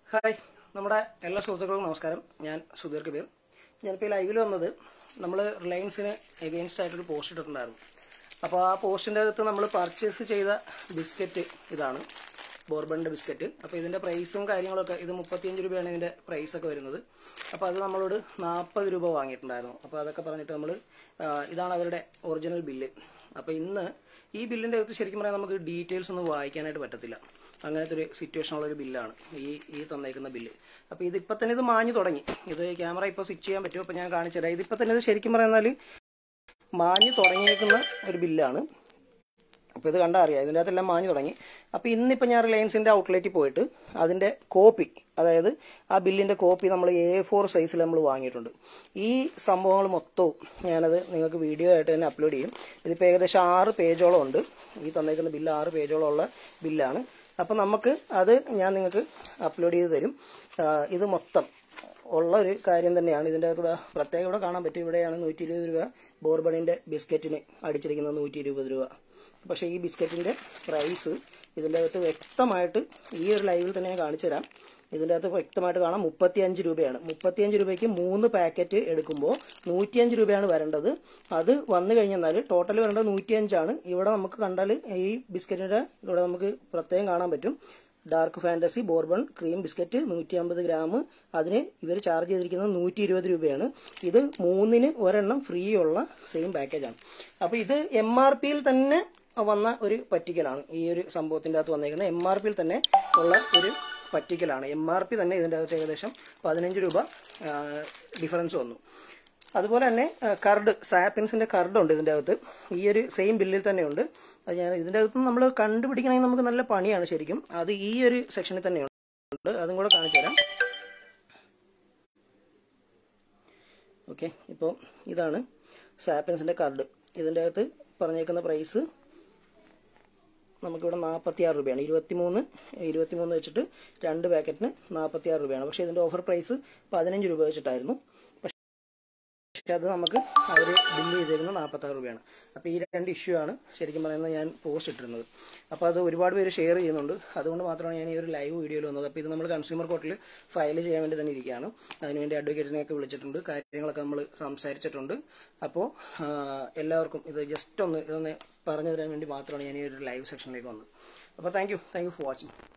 hi നമ്മുടെ എല്ലാ സുഹൃത്തുക്കൾക്കും നമസ്കാരം ഞാൻ സുധീർ കബീർ ഞാനിപ്പോൾ ഈ ലൈവിൽ വന്നത് നമ്മൾ റിലയൻസിന് എഗെയിൻസ്റ്റ് ആയിട്ടൊരു പോസ്റ്റ് ഇട്ടിട്ടുണ്ടായിരുന്നു അപ്പോൾ ആ പോസ്റ്റിൻ്റെ അകത്ത് നമ്മൾ പർച്ചേസ് ചെയ്ത ബിസ്ക്കറ്റ് ഇതാണ് ബോർബണിൻ്റെ ബിസ്ക്കറ്റ് അപ്പോൾ ഇതിൻ്റെ പ്രൈസും കാര്യങ്ങളൊക്കെ ഇത് മുപ്പത്തിയഞ്ച് രൂപയാണ് ഇതിൻ്റെ പ്രൈസൊക്കെ വരുന്നത് അപ്പോൾ അത് നമ്മളോട് നാൽപ്പത് രൂപ വാങ്ങിയിട്ടുണ്ടായിരുന്നു അപ്പോൾ അതൊക്കെ പറഞ്ഞിട്ട് നമ്മൾ ഇതാണ് അവരുടെ ഒറിജിനൽ ബില്ല് അപ്പോൾ ഇന്ന് ഈ ബില്ലിൻ്റെ അകത്ത് ശരിക്കും പറയാൻ നമുക്ക് ഡീറ്റെയിൽസ് ഒന്നും വായിക്കാനായിട്ട് പറ്റത്തില്ല അങ്ങനത്തെ ഒരു സിറ്റുവേഷൻ ഉള്ള ഒരു ബില്ലാണ് ഈ ഈ തന്നേക്കുന്ന ബില്ല് അപ്പോൾ ഇതിപ്പോൾ തന്നെ ഇത് മാഞ്ഞു തുടങ്ങി ഇത് ക്യാമറ ഇപ്പോൾ സ്വിച്ച് ചെയ്യാൻ പറ്റും അപ്പോൾ ഞാൻ കാണിച്ചു തരാം ഇതിപ്പോൾ തന്നെ ഇത് ശരിക്കും പറയുന്നാൽ മാഞ്ഞു തുടങ്ങിയേക്കുന്ന ഒരു ബില്ലാണ് അപ്പോൾ ഇത് കണ്ടാൽ അറിയാം ഇതിൻ്റെ അകത്തെല്ലാം മാഞ്ഞു തുടങ്ങി അപ്പോൾ ഇന്നിപ്പോൾ ഞാൻ റിലയൻസിൻ്റെ ഔട്ട്ലെറ്റിൽ പോയിട്ട് അതിൻ്റെ കോപ്പി അതായത് ആ ബില്ലിൻ്റെ കോപ്പി നമ്മൾ എ ഫോർ സൈസിൽ നമ്മൾ വാങ്ങിയിട്ടുണ്ട് ഈ സംഭവങ്ങൾ മൊത്തവും ഞാനത് നിങ്ങൾക്ക് വീഡിയോ ആയിട്ട് തന്നെ അപ്ലോഡ് ചെയ്യും ഇതിപ്പോൾ ഏകദേശം ആറ് പേജോളം ഉണ്ട് ഈ തന്നേക്കുന്ന ബില്ല് ആറ് പേജോളം ഉള്ള ബില്ലാണ് അപ്പോൾ നമുക്ക് അത് ഞാൻ നിങ്ങൾക്ക് അപ്ലോഡ് ചെയ്ത് തരും ആ, ഇത് മൊത്തം ഉള്ള ഒരു കാര്യം തന്നെയാണ് ഇതിൻ്റെ അകത്ത് ദാ പ്രത്യേകം ഇവിടെ കാണാൻ പറ്റും ഇവിടെയാണ് നൂറ്റി ഇരുപത് രൂപ ബോർബണിൻ്റെ ബിസ്ക്കറ്റിന് അടിച്ചിരിക്കുന്നത് നൂറ്റി ഇരുപത് രൂപ പക്ഷേ ഈ ബിസ്ക്കറ്റിൻ്റെ പ്രൈസ് ഇതിൻ്റെ അകത്ത് വ്യക്തമായിട്ട് ഈ ഒരു ലൈവിൽ തന്നെ ഞാൻ കാണിച്ചു തരാം ഇതിൻ്റെ അകത്ത് വ്യക്തമായിട്ട് കാണാം മുപ്പത്തിയഞ്ച് രൂപയാണ് മുപ്പത്തിയഞ്ച് രൂപയ്ക്ക് മൂന്ന് പാക്കറ്റ് എടുക്കുമ്പോൾ നൂറ്റിയഞ്ച് രൂപയാണ് വരേണ്ടത് അത് വന്നു കഴിഞ്ഞാൽ ടോട്ടൽ വരേണ്ടത് നൂറ്റിയഞ്ചാണ് ഇവിടെ നമുക്ക് കണ്ടാൽ ഈ ബിസ്ക്കറ്റിൻ്റെ ഇവിടെ നമുക്ക് പ്രത്യേകം കാണാൻ പറ്റും Dark Fantasy bourbon cream biscuit നൂറ്റി അമ്പത് ഗ്രാം അതിന് ഇവർ ചാർജ് ചെയ്തിരിക്കുന്നത് നൂറ്റി ഇരുപത് രൂപയാണ് ഇത് മൂന്നിന് ഒരെണ്ണം ഫ്രീ ഉള്ള സെയിം പാക്കേജാണ് അപ്പോൾ ഇത് എം ആർ പിയിൽ തന്നെ വന്ന ഒരു പറ്റിക്കലാണ് ഈ ഒരു സംഭവത്തിൻ്റെ അകത്ത് വന്നേക്കുന്നത് എം ആർ പിയിൽ തന്നെ ഉള്ള ഒരു പറ്റിക്കലാണ് എം ആർ പി തന്നെ ഇതിൻ്റെ അകത്ത് ഏകദേശം പതിനഞ്ച് രൂപ ഡിഫറൻസ് വന്നു അതുപോലെ തന്നെ കർഡ് സാപ്പിൻസിന്റെ കർഡ് ഉണ്ട് ഇതിന്റെ അകത്ത് ഈ ഒരു സെയിം ബില്ലിൽ തന്നെ ഉണ്ട് അത് ഞാൻ ഇതിന്റെ അകത്ത് നമ്മൾ കണ്ടുപിടിക്കണമെങ്കിൽ നമുക്ക് നല്ല പണിയാണ് ശരിക്കും അത് ഈ ഒരു സെക്ഷനിൽ തന്നെയുണ്ട് അതും കൂടെ കാണിച്ചു തരാം ഓക്കെ ഇപ്പോൾ ഇതാണ് സാപ്പിൻസിന്റെ കർഡ് ഇതിന്റെ അകത്ത് പറഞ്ഞേക്കുന്ന പ്രൈസ് നമുക്കിവിടെ നാൽപ്പത്തി ആറ് രൂപയാണ് ഇരുപത്തിമൂന്ന് ഇരുപത്തിമൂന്ന് വെച്ചിട്ട് രണ്ട് പാക്കറ്റിന് നാൽപ്പത്തി ആറ് രൂപയാണ് പക്ഷേ ഇതിന്റെ ഓഫർ പ്രൈസ് പതിനഞ്ച് രൂപ വെച്ചിട്ടായിരുന്നു പക്ഷെ അത് നമുക്ക് അവർ ബില്ല് ചെയ്തേക്കുന്നത് നാൽപ്പത്താറ് രൂപയാണ് അപ്പോൾ ഈ രണ്ട് ഇഷ്യൂ ആണ് ശരിക്കും പറയുന്നത് ഞാൻ പോസ്റ്റ് ഇട്ടിരുന്നത് അപ്പോൾ അത് ഒരുപാട് പേര് ഷെയർ ചെയ്യുന്നുണ്ട് അതുകൊണ്ട് മാത്രമാണ് ഞാൻ ഈ ഒരു ലൈവ് വീഡിയോയിൽ വന്നത് അപ്പോൾ ഇത് നമ്മൾ കൺസ്യൂമർ കോർട്ടിൽ ഫയൽ ചെയ്യാൻ വേണ്ടി തന്നെ ഇരിക്കുകയാണ് അതിനുവേണ്ടി അഡ്വക്കേറ്റിനെയൊക്കെ വിളിച്ചിട്ടുണ്ട് കാര്യങ്ങളൊക്കെ നമ്മൾ സംസാരിച്ചിട്ടുണ്ട് അപ്പോൾ എല്ലാവർക്കും ഇത് ജസ്റ്റ് ഒന്ന് ഇതൊന്ന് പറഞ്ഞു തരാൻ വേണ്ടി മാത്രമാണ് ഞാൻ ഈ ഒരു ലൈവ് സെക്ഷനിലേക്ക് വന്നത് അപ്പോൾ thank you thank you for watching